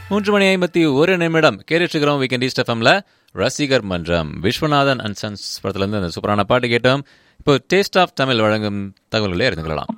மூன்று மணி ஐம்பத்தி ஒரு நிமிடம் கேட்டுருக்கிறோம் வீக்கெண்ட் ஈஸ்ட் எஃப்எம்ல ரசிகர் மன்றம் விஸ்வநாதன் அண்ட் சன்ஸ் படத்துலேருந்து அந்த சூப்பரான பாட்டு கேட்டோம் இப்போ டேஸ்ட் ஆஃப் தமிழ் வழங்கும் தகவல்களை அறிந்து கொள்ளலாம்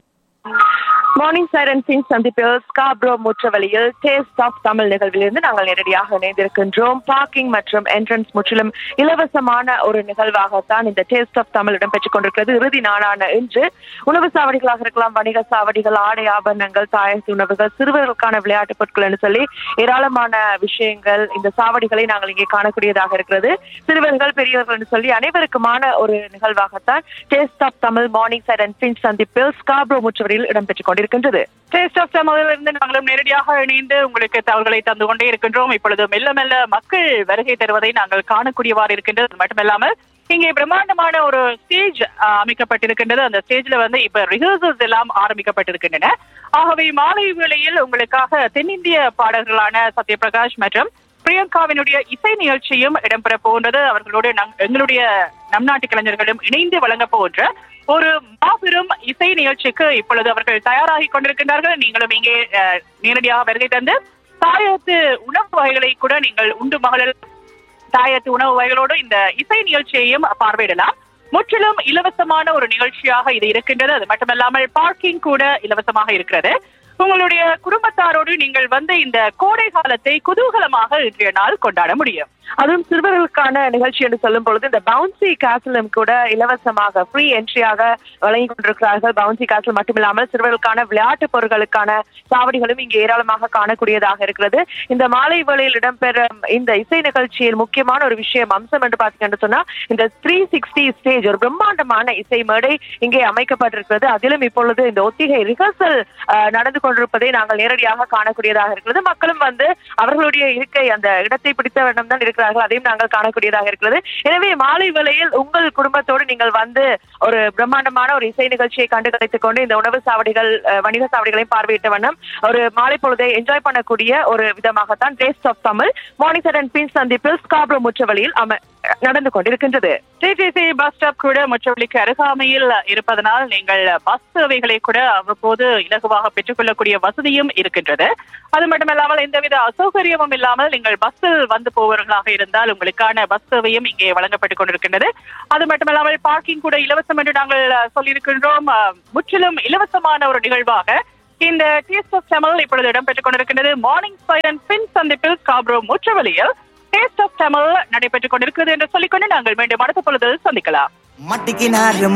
மார்னிங் சைரன் சிங் சந்திப்பில் ஸ்காப்ரோ முற்றவழியில் டேஸ்ட் ஆஃப் தமிழ் நிகழ்விலிருந்து நாங்கள் நேரடியாக இணைந்திருக்கின்றோம் பார்க்கிங் மற்றும் என்ட்ரன்ஸ் முற்றிலும் இலவசமான ஒரு நிகழ்வாகத்தான் இந்த டேஸ்ட் ஆஃப் தமிழ் இடம்பெற்றுக் கொண்டிருக்கிறது இறுதி நாளான இன்று உணவு சாவடிகளாக இருக்கலாம் வணிக சாவடிகள் ஆடை ஆபரணங்கள் தாயத்து உணவுகள் சிறுவர்களுக்கான விளையாட்டுப் பொருட்கள் என்று சொல்லி ஏராளமான விஷயங்கள் இந்த சாவடிகளை நாங்கள் இங்கே காணக்கூடியதாக இருக்கிறது சிறுவர்கள் பெரியவர்கள் என்று சொல்லி அனைவருக்குமான ஒரு நிகழ்வாகத்தான் taste of Tamil Morningside சிங் சந்திப்பில் ஸ்காப்ரோ முற்றவழியில் இடம்பெற்றுக் கொண்டிருக்கின்றது டேஸ்ட் ஆஃப் தமிழிலிருந்து நாங்களும் நேரடியாக இணைந்து உங்களுக்கு தகவல்களை தந்து கொண்டே இருக்கின்றோம் இப்பொழுது மெல்ல மெல்ல மக்கள் வருகை தருவதை நாங்கள் காணக்கூடியவாறு இருக்கின்றது அது மட்டுமில்லாமல் இங்கே பிரம்மாண்டமான ஒரு ஸ்டேஜ் அமைக்கப்பட்டிருக்கின்றது அந்த ஸ்டேஜ்ல வந்து இப்ப ரிஹர்சல்ஸ் எல்லாம் ஆரம்பிக்கப்பட்டிருக்கின்றன ஆகவே மாலை வேளையில் உங்களுக்காக தென்னிந்திய பாடல்களான சத்யபிரகாஷ் மற்றும் பிரியங்காவினுடைய இசை நிகழ்ச்சியும் இடம்பெற போகின்றது அவர்களோடு நம்- எங்களுடைய நம் நாட்டு கலைஞர்களும் இணைந்து வழங்க போகின்ற ஒரு மாபெரும் இசை நிகழ்ச்சிக்கு இப்பொழுது அவர்கள் தயாராகி கொண்டிருக்கின்றார்கள் நீங்களும் இங்கே அஹ், நேரடியாக வருகை தந்து தாயத்து உணவு வகைகளை கூட நீங்கள் உண்டு மகளிர் தாயத்து உணவு வகைகளோடு இந்த இசை நிகழ்ச்சியையும் பார்வையிடலாம் முற்றிலும் இலவசமான ஒரு நிகழ்ச்சியாக இது இருக்கின்றது அது மட்டுமல்லாமல் பார்க்கிங் கூட இலவசமாக இருக்கிறது உங்களுடைய குடும்பத்தாரோடு நீங்கள் வந்து இந்த கோடை காலத்தை குதூகலமாக இன்றைய நாள் கொண்டாட முடியும் அதுவும் சிறுவர்களுக்கான நிகழ்ச்சி என்று சொல்லும் பொழுது இந்த பவுன்சி கேசலும் கூட இலவசமாக ஃப்ரீ என்ட்ரியாக வழங்கி கொண்டிருக்கிறார்கள் பவுன்சி கேசல் மட்டுமில்லாமல் சிறுவர்களுக்கான விளையாட்டு பொருட்களுக்கான சாவடிகளும் இங்கே ஏராளமாக காணக்கூடியதாக இருக்கிறது இந்த மாலை வேளையில் இடம்பெறும் இந்த இசை நிகழ்ச்சியில் முக்கியமான ஒரு விஷயம் அம்சம் என்று பார்த்தீங்கன்னு சொன்னா இந்த த்ரீ சிக்ஸ்டி ஸ்டேஜ் ஒரு பிரம்மாண்டமான இசை மேடை இங்கே அமைக்கப்பட்டிருக்கிறது அதிலும் இப்பொழுது இந்த ஒத்திகை ரிஹர்சல் நடந்து கொண்டிருப்பதை நாங்கள் நேரடியாக காணக்கூடியதாக இருக்கிறது மக்களும் வந்து அவர்களுடைய இருக்கை அந்த இடத்தை பிடித்த வண்ணம் தான் இருக்கிறார்கள் அதையும் நாங்கள் காணக்கூடியதாக இருக்கிறது எனவே மாலை வேளையில் உங்கள் குடும்பத்தோடு நீங்கள் வந்து ஒரு பிரம்மாண்டமான ஒரு இசை நிகழ்ச்சியை கண்டு கழித்துக் கொண்டு இந்த உணவு சாவடிகள் அஹ், வணிக சாவடிகளையும் பார்வையிட்ட வண்ணம் ஒரு மாலை பொழுதை என்ஜாய் பண்ணக்கூடிய ஒரு விதமாகத்தான் taste of Tamil Morningside and Finch சந்திப்பில் ஸ்காப்ரோ முற்றவழியில் அம நடந்து கொண்டிருக்கின்றது டிடிசி பஸ் ஸ்டாப் கூட முற்றவழிக்கு அருகாமையில் இருப்பதனால் நீங்கள் பஸ் சேவைகளை கூட அவ்வப்போது இலகுவாக பெற்றுக்கொள்ளக்கூடிய வசதியும் இருக்கின்றது அது மட்டுமல்லாமல் எந்தவித அசௌகரியமும் இல்லாமல் நீங்கள் பஸ்ஸில் வந்து போவர்களாக இருந்தால் உங்களுக்கான பஸ் சேவையும் இங்கே வழங்கப்பட்டுக் கொண்டிருக்கின்றது அது மட்டுமல்லாமல் பார்க்கிங் கூட இலவசம் என்று நாங்கள் அஹ், சொல்லியிருக்கின்றோம் அஹ், முற்றிலும் இலவசமான ஒரு நிகழ்வாக இந்த டேஸ்ட் ஆஃப் தமிழ் இப்பொழுது இடம்பெற்றுக் கொண்டிருக்கின்றது மார்னிங் சைரன் பின் சந்திப்பில் காப்ரோ முற்றவழியில் டேஸ்ட் ஆஃப் தமிழ் நடைபெற்றுக் கொண்டிருக்கிறது என்று சொல்லிக்கொண்டு நாங்கள் மீண்டும் அடுத்த பொழுது சந்திக்கலாம் மட்டிக்கினாரு